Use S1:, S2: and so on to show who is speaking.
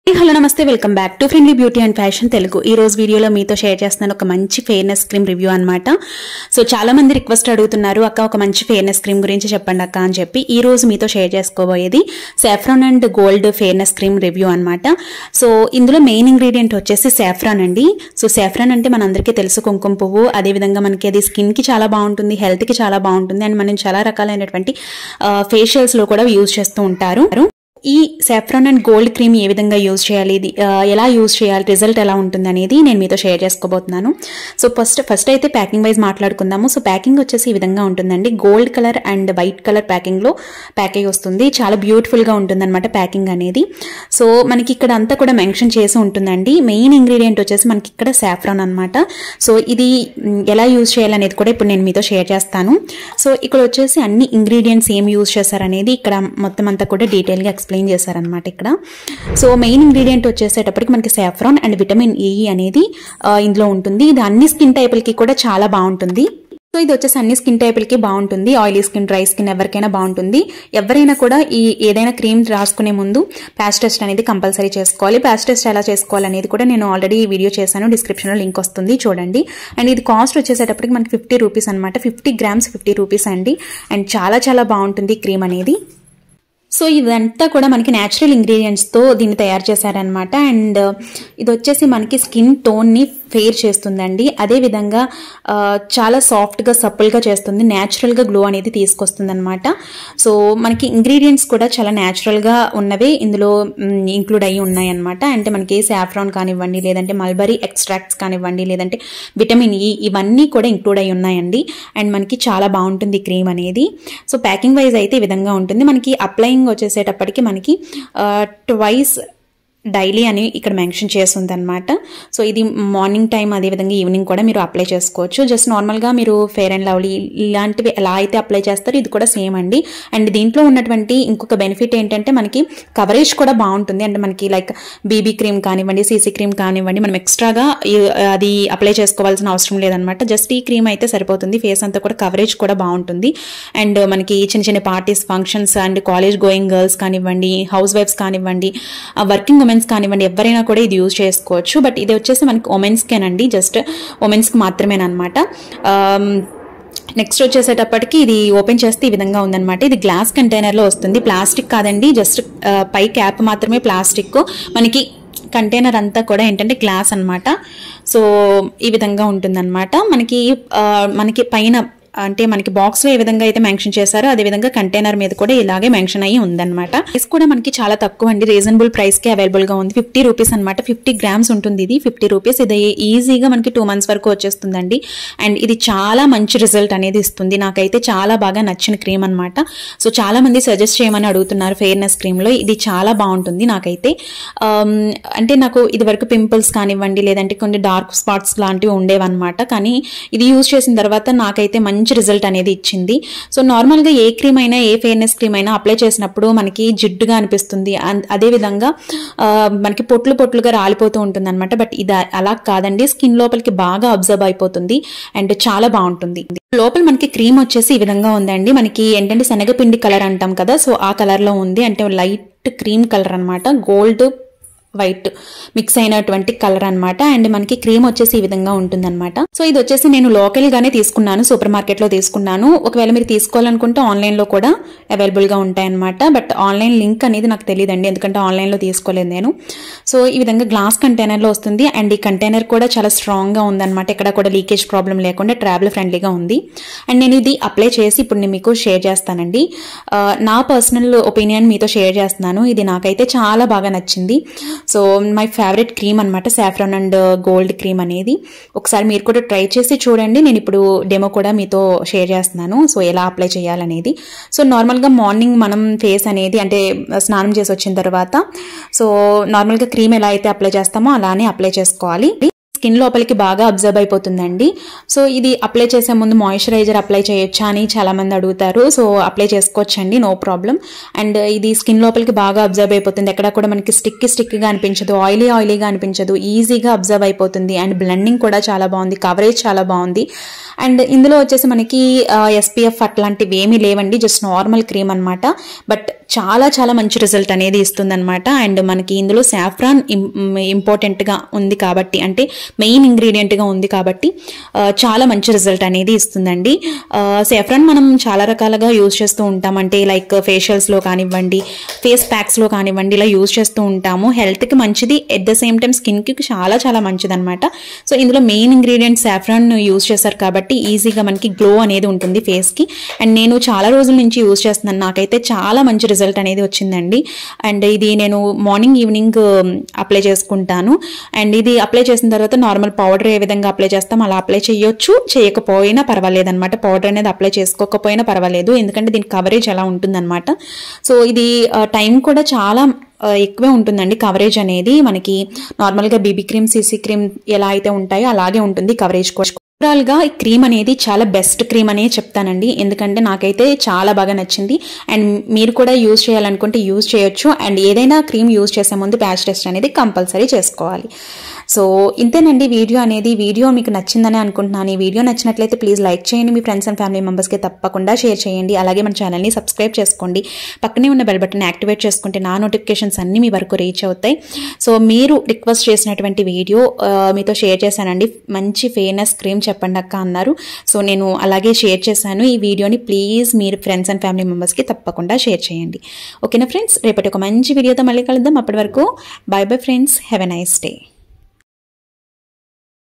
S1: hello నమస్తే welcome back to friendly beauty and fashion Telugu ఈ రోజు వీడియోలో మీతో షేర్ చేస్తున్నాను ఒక మంచి ఫెయిర్నెస్ క్రీమ్ రివ్యూ అన్నమాట సో చాలా మంది రిక్వెస్ట్ అడుగుతున్నారు అక్క ఒక మంచి ఫెయిర్నెస్ క్రీమ్ గురించి చెప్పండి అక్క అని చెప్పి ఈ రోజు మీతో షేర్ చేసుకోబోయేది saffron and gold fairness cream review అన్నమాట సో ఇందులో మెయిన్ ఇంగ్రీడియంట్ వచ్చేసి సాఫ్రాన్ అండి సో సాఫ్రాన్ అంటే మనందరికీ తెలుసు కుంకుమ పువ్వు అదేవిధంగా మనకి అది స్కిన్ కి చాలా బాగుంటుంది హెల్త్ కి చాలా బాగుంటుంది అండ్ మనం చాలా రకాలైనటువంటి ఫేషియల్స్ లో కూడా యూజ్ చేస్తూ ఉంటారు ఈ సాఫ్రాన్ అండ్ గోల్డ్ క్రీమ్ ఏ విధంగా యూజ్ చేయాలి ఇది ఆ, ఎలా యూజ్ చేయాలి రిజల్ట్ ఎలా ఉంటుంది అనేది నేను మీతో షేర్ చేసుకోబోతున్నాను సో ఫస్ట్ ఫస్ట్ అయితే ప్యాకింగ్ వైజ్ మాట్లాడుకుందాము సో ప్యాకింగ్ వచ్చేసి ఈ విధంగా ఉంటుందండి gold colour and white colour packing లో ప్యాకేజ్ వస్తుంది చాలా బ్యూటిఫుల్ గా ఉంటుంది ప్యాకింగ్ అనేది సో మనకి ఇక్కడ అంతా కూడా మెన్షన్ చేసి ఉంటుందండి మెయిన్ ఇంగ్రీడియంట్ వచ్చేసి మనకి ఇక్కడ సాఫ్రాన్ అన్నమాట సో ఇది మ్, ఎలా యూజ్ చేయాలనేది కూడా ఇప్పుడు నేను మీతో షేర్ చేస్తాను సో ఇక్కడ వచ్చేసి అన్ని ఇంగ్రీడియంట్స్ ఏం యూజ్ చేశారనేది ఇక్కడ మొత్తం అంతా కూడా డీటెయిల్గా ఎక్స్ప్లెయిన్ చేశారనమాట ఇక్కడ సో మెయిన్ ఇంగ్రీడియంట్ వచ్చేసేటప్పటికి మనకి సాఫ్రాన్ అండ్ విటమిన్ ఈ అనేది ఆ, ఇందులో ఉంటుంది ఇది అన్ని స్కిన్ టైపులకి కూడా చాలా బాగుంటుంది సో ఇది వచ్చేసి అన్ని స్కిన్ టైపులకి బాగుంటుంది ఆయిలీ స్కిన్ డ్రై స్కిన్ ఎవరికైనా బాగుంటుంది ఎవరైనా కూడా ఈ ఏదైనా క్రీమ్ రాసుకునే ముందు ప్యాచ్ టెస్ట్ అనేది కంపల్సరీ చేసుకోవాలి ప్యాచ్ టెస్ట్ ఎలా చేసుకోవాలి అనేది కూడా నేను ఆల్రెడీ వీడియో చేశాను డిస్క్రిప్షన్లో లింక్ వస్తుంది చూడండి అండ్ ఇది కాస్ట్ వచ్చేసేటప్పటికి మనకి ఫిఫ్టీ రూపీస్ అనమాట ఫిఫ్టీ గ్రామ్స్ ఫిఫ్టీ రూపీస్ అండి అండ్ చాలా చాలా బాగుంటుంది క్రీమ్ అనేది సో ఇదంతా కూడా మనకి న్యాచురల్ ఇంగ్రీడియంట్స్తో దీన్ని తయారు చేశారనమాట అండ్ ఇది వచ్చేసి మనకి స్కిన్ టోన్ని ఫెయిర్ చేస్తుందండి అదేవిధంగా ఆ, చాలా సాఫ్ట్గా సప్పుల్గా చేస్తుంది న్యాచురల్గా గ్లో అనేది తీసుకొస్తుంది అనమాట సో మనకి ఇంగ్రీడియంట్స్ కూడా చాలా న్యాచురల్గా ఉన్నవే ఇందులో ఇంక్లూడ్ అయ్యి ఉన్నాయన్నమాట అంటే మనకి సాఫ్రాన్ కానివ్వండి లేదంటే మల్బరీ ఎక్స్ట్రాక్ట్స్ కానివ్వండి లేదంటే విటమిన్ ఈ ఇవన్నీ కూడా ఇంక్లూడ్ అయి ఉన్నాయండి అండ్ మనకి చాలా బాగుంటుంది క్రీమ్ అనేది సో ప్యాకింగ్ వైజ్ అయితే ఈ విధంగా ఉంటుంది మనకి అప్లయింగ్ వచ్చేసేటప్పటికి మనకి ట్వైస్ డైలీ అని ఇక్కడ మెన్షన్ చేస్తుంది అనమాట సో ఇది మార్నింగ్ టైం అదేవిధంగా ఈవినింగ్ కూడా మీరు అప్లై చేసుకోవచ్చు జస్ట్ నార్మల్గా మీరు ఫేర్ అండ్ లవ్లీ ఇలాంటివి ఎలా అయితే అప్లై చేస్తారో ఇది కూడా సేమ్ అండి అండ్ దీంట్లో ఉన్నటువంటి ఇంకొక బెనిఫిట్ ఏంటంటే మనకి కవరేజ్ కూడా బాగుంటుంది అంటే మనకి లైక్ బీబీ క్రీమ్ కానివ్వండి సీసీ క్రీమ్ కానివ్వండి మనం ఎక్స్ట్రాగా ఈ- అది అప్లై చేసుకోవాల్సిన అవసరం లేదనమాట జస్ట్ ఈ క్రీమ్ అయితే సరిపోతుంది ఫేస్ అంతా కూడా కవరేజ్ కూడా బాగుంటుంది అండ్ మనకి చిన్న చిన్న parties functions and college going girls కానివ్వండి హౌస్ వైఫ్స్ కానివ్వండి వర్కింగ్ ఉమెన్స్ కానివ్వండి ఎవరైనా కూడా ఇది యూజ్ చేసుకోవచ్చు బట్ ఇది వచ్చేసి మనకి ఉమెన్స్కేనండి జస్ట్ ఉమెన్స్కి మాత్రమేనమాట నెక్స్ట్ వచ్చేసేటప్పటికి ఇది ఓపెన్ చేస్తే ఈ విధంగా ఉందన్నమాట ఇది గ్లాస్ కంటైనర్లో వస్తుంది ప్లాస్టిక్ కాదండి జస్ట్ పై క్యాప్ మాత్రమే ప్లాస్టిక్ మనకి కంటైనర్ అంతా కూడా ఏంటంటే గ్లాస్ అన్నమాట సో ఈ విధంగా ఉంటుందన్నమాట మనకి ఆ, మనకి పైన అంటే మనకి బాక్స్ లో ఏ విధంగా అయితే మెన్షన్ చేశారో అదే విధంగా కంటైనర్ మీద కూడా ఇలాగే మెన్షన్ అయ్యి ఉందన్నమాట ప్రైస్ కూడా మనకి చాలా తక్కువ అండి రీజనబుల్ ప్రైస్ కి అవైలబుల్ గా ఉంది ఫిఫ్టీ రూపీస్ అనమాట ఫిఫ్టీ గ్రామ్స్ ఉంటుంది ఇది ఫిఫ్టీ రూపీస్ ఇది ఈజీగా మనకి టూ మంత్స్ వరకు వచ్చేస్తుందండి అండ్ ఇది చాలా మంచి రిజల్ట్ అనేది ఇస్తుంది నాకైతే చాలా బాగా నచ్చిన క్రీమ్ అనమాట సో చాలా మంది సజెస్ట్ చేయమని అడుగుతున్నారు ఫెయిర్నెస్ క్రీమ్ లో ఇది చాలా బాగుంటుంది నాకైతే ఆమ్, అంటే నాకు ఇది వరకు పింపుల్స్ కానివ్వండి లేదంటే కొన్ని డార్క్ స్పాట్స్ లాంటివి ఉండేవన్నమాట కానీ ఇది యూజ్ చేసిన తర్వాత నాకైతే మంచి రిజల్ట్ అనేది ఇచ్చింది సో నార్మల్గా ఏ క్రీమ్ అయినా ఏ ఫెయిర్నెస్ క్రీమ్ అయినా అప్లై చేసినప్పుడు మనకి జిడ్డుగా అనిపిస్తుంది అన్- అదేవిధంగా ఆ, మనకి పొట్లు పొట్లుగా రాలిపోతూ ఉంటుంది అనమాట బట్ ఇది అలా కాదండి స్కిన్ లోపలికి బాగా అబ్జర్వ్ అయిపోతుంది అండ్ చాలా బాగుంటుంది లోపల మనకి క్రీమ్ వచ్చేసి ఈ విధంగా ఉందండి మనకి ఏంటంటే శనగపిండి కలర్ అంటాం కదా సో ఆ కలర్ లో ఉంది అంటే లైట్ క్రీమ్ కలర్ అన్నమాట గోల్డ్ వైట్ మిక్స్ అయినటువంటి కలర్ అన్నమాట అండ్ మనకి క్రీమ్ వచ్చేసి ఈ విధంగా ఉంటుందన్నమాట సో ఇది వచ్చేసి నేను లోకల్ గానే తీసుకున్నాను సూపర్ మార్కెట్ లో తీసుకున్నాను ఒకవేళ మీరు తీసుకోవాలనుకుంటే ఆన్లైన్ లో కూడా అవైలబుల్ గా ఉంటాయన్నమాట బట్ ఆన్లైన్ లింక్ అనేది నాకు తెలియదండి ఎందుకంటే ఆన్లైన్ లో తీసుకోలేదు నేను సో ఈ విధంగా గ్లాస్ కంటైనర్ లో వస్తుంది అండ్ ఈ కంటైనర్ కూడా చాలా స్ట్రాంగ్ గా ఉందన్నమాట ఎక్కడ కూడా లీకేజ్ ప్రాబ్లం లేకుండా ట్రావెల్ ఫ్రెండ్లీగా ఉంది అండ్ నేను ఇది అప్లై చేసి ఇప్పుడు నేను మీకు షేర్ చేస్తానండి ఆ, నా పర్సనల్ ఒపీనియన్ మీతో షేర్ చేస్తున్నాను ఇది నాకైతే చాలా బాగా నచ్చింది సో మై ఫేవరెట్ క్రీమ్ అనమాట సాఫ్రాన్ అండ్ గోల్డ్ క్రీమ్ అనేది ఒకసారి మీరు కూడా ట్రై చేసి చూడండి నేను ఇప్పుడు డెమో కూడా మీతో షేర్ చేస్తున్నాను సో ఎలా అప్లై చేయాలనేది సో నార్మల్గా మార్నింగ్ మనం ఫేస్ అనేది అంటే స్నానం చేసి వచ్చిన తర్వాత సో నార్మల్గా క్రీమ్ ఎలా అయితే అప్లై చేస్తామో అలానే అప్లై చేసుకోవాలి స్కిన్ లోపలికి బాగా అబ్జర్వ్ అయిపోతుందండి సో ఇది అప్లై చేసే ముందు మాయిశ్చరైజర్ అప్లై చేయొచ్చా అని చాలా మంది అడుగుతారు సో అప్లై చేసుకోవచ్చండి నో ప్రాబ్లం అండ్ ఇది స్కిన్ లోపలికి బాగా అబ్జర్వ్ అయిపోతుంది ఎక్కడ కూడా మనకి స్టిక్ స్టిక్గా అనిపించదు ఆయిలీ ఆయిలీగా అనిపించదు ఈజీగా అబ్జర్వ్ అయిపోతుంది అండ్ బ్లెండింగ్ కూడా చాలా బాగుంది కవరేజ్ చాలా బాగుంది అండ్ ఇందులో వచ్చేసి మనకి ఎస్పీఎఫ్ అట్లాంటివి ఏమీ లేవండి జస్ట్ నార్మల్ క్రీమ్ అనమాట బట్ చాలా చాలా మంచి రిజల్ట్ అనేది ఇస్తుందన్నమాట అండ్ మనకి ఇందులో సాఫ్రాన్ ఇంపార్టెంట్గా ఉంది కాబట్టి అంటే మెయిన్ ఇంగ్రీడియంట్గా ఉంది కాబట్టి ఆ, చాలా మంచి రిజల్ట్ అనేది ఇస్తుందండి సాఫ్రాన్ మనం చాలా రకాలుగా యూజ్ చేస్తూ ఉంటాం అంటే లైక్ ఫేషియల్స్లో కానివ్వండి ఫేస్ ప్యాక్స్లో కానివ్వండి ఇలా యూజ్ చేస్తూ ఉంటాము హెల్త్కి మంచిది ఎట్ ద సేమ్ టైం స్కిన్కి చాలా చాలా మంచిది అనమాట సో ఇందులో మెయిన్ ఇంగ్రీడియంట్ సాఫ్రాన్ యూజ్ చేస్తారు కాబట్టి ఈజీగా మనకి గ్లో అనేది ఉంటుంది ఫేస్కి అండ్ నేను చాలా రోజుల నుంచి యూజ్ చేస్తున్నాను నాకైతే చాలా మంచి రిజల్ట్ అనేది వచ్చిందండి అండ్ ఇది నేను మార్నింగ్ ఈవినింగ్ అప్లై చేసుకుంటాను అండ్ ఇది అప్లై చేసిన తర్వాత నార్మల్ పౌడర్ ఏ విధంగా అప్లై చేస్తాం అలా అప్లై చేయొచ్చు చేయకపోయినా పర్వాలేదు అనమాట పౌడర్ అనేది అప్లై చేసుకోకపోయినా పర్వాలేదు ఎందుకంటే దీని కవరేజ్ ఎలా ఉంటుందన్నమాట సో ఇది టైం కూడా చాలా ఆ, ఎక్కువే ఉంటుందండి కవరేజ్ అనేది మనకి నార్మల్గా బీబీ క్రీమ్ సీసీ క్రీమ్ ఎలా అయితే ఉంటాయో అలాగే ఉంటుంది కవరేజ్ కూడా ఓవరాల్ గా ఈ క్రీమ్ అనేది చాలా బెస్ట్ క్రీమ్ అనే చెప్తానండి ఎందుకంటే నాకైతే చాలా బాగా నచ్చింది అండ్ మీరు కూడా యూజ్ చేయాలనుకుంటే యూజ్ చేయొచ్చు అండ్ ఏదైనా క్రీమ్ యూజ్ చేసే ముందు ప్యాచ్ టెస్ట్ అనేది కంపల్సరీ చేసుకోవాలి సో ఇంతేనండి వీడియో అనేది వీడియో మీకు నచ్చిందని అనుకుంటున్నాను ఈ వీడియో నచ్చినట్లయితే ప్లీజ్ లైక్ చేయండి మీ ఫ్రెండ్స్ అండ్ ఫ్యామిలీ మెంబర్స్కి తప్పకుండా షేర్ చేయండి అలాగే మన ఛానల్ని సబ్స్క్రైబ్ చేసుకోండి పక్కనే ఉన్న బెల్ బటన్ యాక్టివేట్ చేసుకుంటే నా నోటిఫికేషన్స్ అన్నీ మీ వరకు రీచ్ అవుతాయి సో మీరు రిక్వెస్ట్ చేసినటువంటి వీడియో ఆ, మీతో షేర్ చేశానండి మంచి ఫేర్నెస్ క్రీమ్ చెప్పండి అక్క అన్నారు సో నేను అలాగే షేర్ చేశాను ఈ వీడియోని ప్లీజ్ మీరు ఫ్రెండ్స్ అండ్ ఫ్యామిలీ మెంబర్స్కి తప్పకుండా షేర్ చేయండి ఓకేనా ఫ్రెండ్స్ రేపటి ఒక మంచి వీడియోతో మళ్ళీ కలుద్దాం అప్పటి వరకు bye bye friends have a nice day